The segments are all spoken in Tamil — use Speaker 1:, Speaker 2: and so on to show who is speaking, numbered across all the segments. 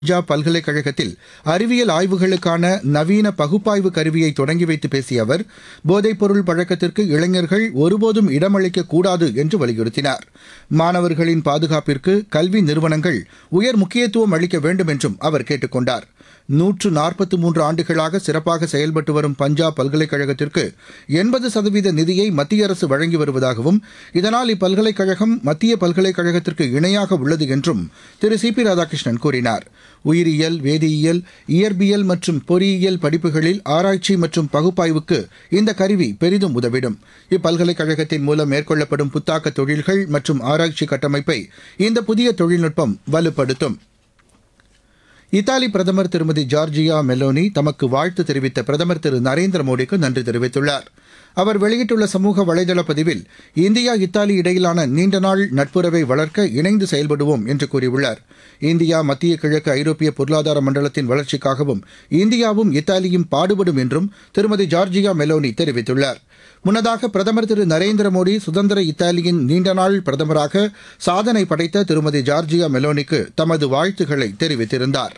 Speaker 1: பஞ்சாப் பல்கலைக்கழகத்தில் அறிவியல் ஆய்வுகளுக்கான நவீன பகுப்பாய்வு கருவியை தொடங்கி வைத்து பேசிய அவர் போதைப்பொருள் பழக்கத்திற்கு இளைஞர்கள் ஒருபோதும் இடமளிக்கக் கூடாது என்று வலியுறுத்தினார் மாணவர்களின் பாதுகாப்பிற்கு கல்வி நிறுவனங்கள் உயர் முக்கியத்துவம் அளிக்க வேண்டும் என்றும் அவர் கேட்டுக் கொண்டார் நூற்று நாற்பத்து மூன்று ஆண்டுகளாக சிறப்பாக செயல்பட்டு வரும் பஞ்சாப் பல்கலைக்கழகத்திற்கு எண்பது சதவீத நிதியை மத்திய அரசு வழங்கி வருவதாகவும் இதனால் இப்பல்கலைக்கழகம் மத்திய பல்கலைக்கழகத்திற்கு இணையாக உள்ளது என்றும் திரு சி பி ராதாகிருஷ்ணன் கூறினார் உயிரியல் வேதியியல் இயற்பியல் மற்றும் பொறியியல் படிப்புகளில் ஆராய்ச்சி மற்றும் பகுப்பாய்வுக்கு இந்த கருவி பெரிதும் உதவிடும் இப்பல்கலைக்கழகத்தின் மூலம் மேற்கொள்ளப்படும் புத்தாக்க தொழில்கள் மற்றும் ஆராய்ச்சி கட்டமைப்பை இந்த புதிய தொழில்நுட்பம் வலுப்படுத்தும் இத்தாலி பிரதமர் திருமதி ஜார்ஜியா மெலோனி தமக்கு வாழ்த்து தெரிவித்த பிரதமர் திரு நரேந்திர மோடிக்கு நன்றி தெரிவித்துள்ளார் அவர் வெளியிட்டுள்ள சமூக வலைதள பதிவில் இந்தியா இத்தாலி இடையிலான நீண்டநாள் நட்புறவை வளர்க்க இணைந்து செயல்படுவோம் என்று கூறியுள்ளார் இந்தியா மத்திய கிழக்கு ஐரோப்பிய பொருளாதார மண்டலத்தின் வளர்ச்சிக்காகவும் இந்தியாவும் இத்தாலியும் பாடுபடும் என்றும் திருமதி ஜார்ஜியா மெலோனி தெரிவித்துள்ளார் முன்னதாக பிரதமர் திரு நரேந்திர மோடி சுதந்திர இத்தாலியின் நீண்டநாள் பிரதமராக சாதனை படைத்த திருமதி ஜார்ஜியா மெலோனிக்கு தமது வாழ்த்துக்களை தெரிவித்திருந்தார்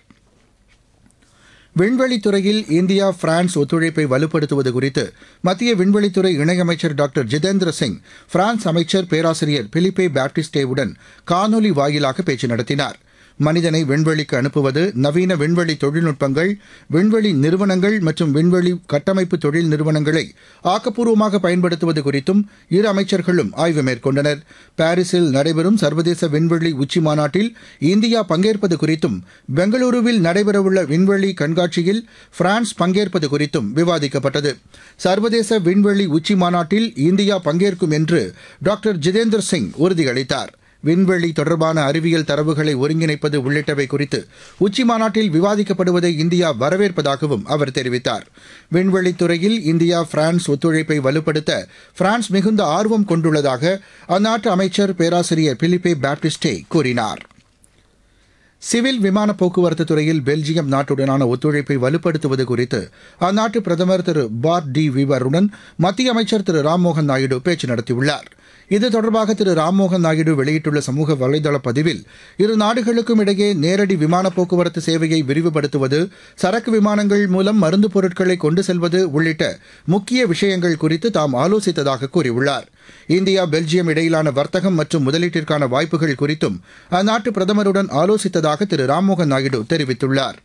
Speaker 1: விண்வெளித்துறையில் இந்தியா பிரான்ஸ் ஒத்துழைப்பை வலுப்படுத்துவது குறித்து மத்திய விண்வெளித்துறை இணையமைச்சர் டாக்டர் ஜிதேந்திர சிங் பிரான்ஸ் அமைச்சர் பேராசிரியர் பிலிப்பே பேப்டிஸ்டேவுடன் காணொலி வாயிலாக பேச்சு நடத்தினார் மனிதனை விண்வெளிக்கு அனுப்புவது நவீன விண்வெளி தொழில்நுட்பங்கள் விண்வெளி நிறுவனங்கள் மற்றும் விண்வெளி கட்டமைப்பு தொழில் நிறுவனங்களை ஆக்கப்பூர்வமாக பயன்படுத்துவது குறித்தும் இரு அமைச்சர்களும் ஆய்வு மேற்கொண்டனர் பாரிஸில் நடைபெறும் சர்வதேச விண்வெளி உச்சி மாநாட்டில் இந்தியா பங்கேற்பது குறித்தும் பெங்களூருவில் நடைபெறவுள்ள விண்வெளி கண்காட்சியில் பிரான்ஸ் பங்கேற்பது குறித்தும் விவாதிக்கப்பட்டது சர்வதேச விண்வெளி உச்சி மாநாட்டில் இந்தியா பங்கேற்கும் என்று டாக்டர் ஜிதேந்தர் சிங் உறுதியளித்தார் விண்வெளி தொடர்பான அறிவியல் தரவுகளை ஒருங்கிணைப்பது உள்ளிட்டவை குறித்து உச்சி மாநாட்டில் விவாதிக்கப்படுவதை இந்தியா வரவேற்பதாகவும் அவர் தெரிவித்தார் விண்வெளித்துறையில் இந்தியா பிரான்ஸ் ஒத்துழைப்பை வலுப்படுத்த பிரான்ஸ் மிகுந்த ஆர்வம் கொண்டுள்ளதாக அந்நாட்டு அமைச்சர் பேராசிரியர் பிலிப்பே பேப்டிஸ்டே கூறினார் சிவில் விமான போக்குவரத்து துறையில் பெல்ஜியம் நாட்டுடனான ஒத்துழைப்பை வலுப்படுத்துவது குறித்து அந்நாட்டு பிரதமர் திரு பார் டி விவருடன் மத்திய அமைச்சர் திரு ராம்மோகன் நாயுடு பேச்சு நடத்தியுள்ளார் இது தொடர்பாக திரு ராம்மோகன் நாயுடு வெளியிட்டுள்ள சமூக வலைதள பதிவில் இரு நாடுகளுக்கும் இடையே நேரடி விமான போக்குவரத்து சேவையை விரிவுபடுத்துவது சரக்கு விமானங்கள் மூலம் மருந்து பொருட்களை கொண்டு செல்வது உள்ளிட்ட முக்கிய விஷயங்கள் குறித்து தாம் ஆலோசித்ததாக கூறியுள்ளார் இந்தியா பெல்ஜியம் இடையிலான வர்த்தகம் மற்றும் முதலீட்டிற்கான வாய்ப்புகள் குறித்தும் அந்நாட்டு பிரதமருடன் ஆலோசித்ததாக திரு ராம்மோகன் நாயுடு தெரிவித்துள்ளார்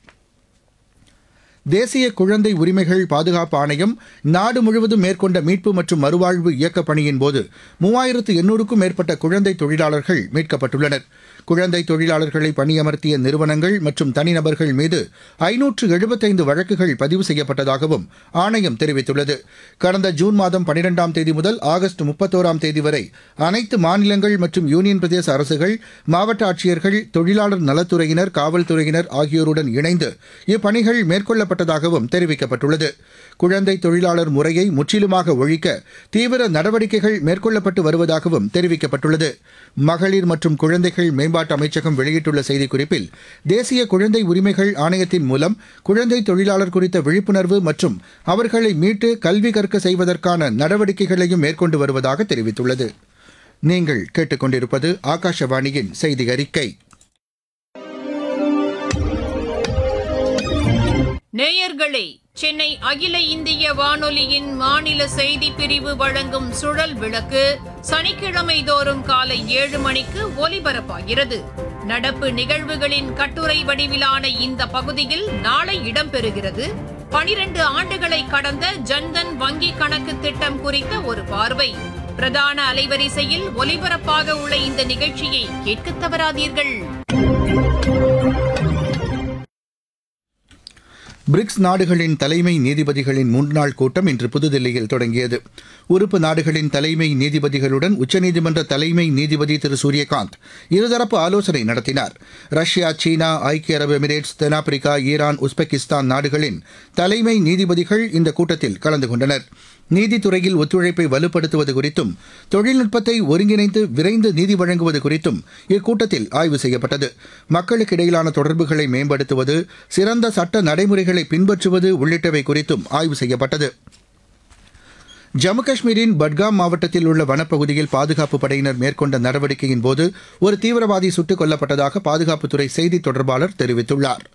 Speaker 1: தேசிய குழந்தை உரிமைகள் பாதுகாப்பு ஆணையம் நாடு முழுவதும் மேற்கொண்ட மீட்பு மற்றும் மறுவாழ்வு இயக்கப் பணியின் போது மூவாயிரத்து எண்ணூறுக்கும் மேற்பட்ட குழந்தை தொழிலாளர்கள் மீட்கப்பட்டுள்ளனர் குழந்தை தொழிலாளர்களை பணியமர்த்திய நிறுவனங்கள் மற்றும் தனிநபர்கள் மீது ஐநூற்று எழுபத்தைந்து வழக்குகள் பதிவு செய்யப்பட்டதாகவும் ஆணையம் தெரிவித்துள்ளது கடந்த ஜூன் மாதம் பனிரெண்டாம் தேதி முதல் ஆகஸ்ட் முப்பத்தோராம் தேதி வரை அனைத்து மாநிலங்கள் மற்றும் யூனியன் பிரதேச அரசுகள் மாவட்ட ஆட்சியர்கள் தொழிலாளர் நலத்துறையினர் காவல்துறையினர் ஆகியோருடன் இணைந்து இப்பணிகள் மேற்கொள்ளப்பட்டதாகவும் தெரிவிக்கப்பட்டுள்ளது குழந்தை தொழிலாளர் முறையை முற்றிலுமாக ஒழிக்க தீவிர நடவடிக்கைகள் மேற்கொள்ளப்பட்டு வருவதாகவும் தெரிவிக்கப்பட்டுள்ளது மகளிர் மற்றும் குழந்தைகள் மேம்பாட்டு அமைச்சகம் வெளியிட்டுள்ள செய்திக்குறிப்பில் தேசிய குழந்தை உரிமைகள் ஆணையத்தின் மூலம் குழந்தை தொழிலாளர் குறித்த விழிப்புணர்வு மற்றும் அவர்களை மீட்டு கல்வி கற்க செய்வதற்கான நடவடிக்கைகளையும் மேற்கொண்டு வருவதாக தெரிவித்துள்ளது நீங்கள் கேட்டுக்கொண்டிருப்பது ஆகாஷவாணியின் செய்தி அறிக்கை
Speaker 2: நேயர்களே சென்னை அகில இந்திய வானொலியின் மாநில செய்தி பிரிவு வழங்கும் சுழல் விளக்கு சனிக்கிழமை தோறும் காலை ஏழு மணிக்கு ஒலிபரப்பாகிறது நடப்பு நிகழ்வுகளின் கட்டுரை வடிவிலான இந்த பகுதியில் நாளை இடம்பெறுகிறது பனிரெண்டு ஆண்டுகளை கடந்த ஜன்தன் வங்கி கணக்கு திட்டம் குறித்த ஒரு பார்வை பிரதான அலைவரிசையில் ஒலிபரப்பாக உள்ள இந்த நிகழ்ச்சியை கேட்க தவறாதீர்கள்
Speaker 1: பிரிக்ஸ் நாடுகளின் தலைமை நீதிபதிகளின் முன்னாள் கூட்டம் இன்று புதுதில்லியில் தொடங்கியது உறுப்பு நாடுகளின் தலைமை நீதிபதிகளுடன் உச்சநீதிமன்ற தலைமை நீதிபதி திரு சூரியகாந்த் இருதரப்பு ஆலோசனை நடத்தினார் ரஷ்யா சீனா ஐக்கிய அரபு எமிரேட்ஸ் தென்னாப்பிரிக்கா ஈரான் உஸ்பெகிஸ்தான் நாடுகளின் தலைமை நீதிபதிகள் இந்த கூட்டத்தில் கலந்து கொண்டனர் நீதித்துறையில் ஒத்துழைப்பை வலுப்படுத்துவது குறித்தும் தொழில்நுட்பத்தை ஒருங்கிணைந்து விரைந்து நீதி வழங்குவது குறித்தும் இக்கூட்டத்தில் ஆய்வு செய்யப்பட்டது மக்களுக்கு இடையிலான தொடர்புகளை மேம்படுத்துவது சிறந்த சட்ட நடைமுறைகளை பின்பற்றுவது உள்ளிட்டவை குறித்தும் ஆய்வு செய்யப்பட்டது ஜம்மு காஷ்மீரின் பட்காம் மாவட்டத்தில் உள்ள வனப்பகுதியில் பாதுகாப்பு படையினர் மேற்கொண்ட நடவடிக்கையின் போது ஒரு தீவிரவாதி சுட்டுக் கொல்லப்பட்டதாக பாதுகாப்புத்துறை செய்தி தொடர்பாளர் தெரிவித்துள்ளார்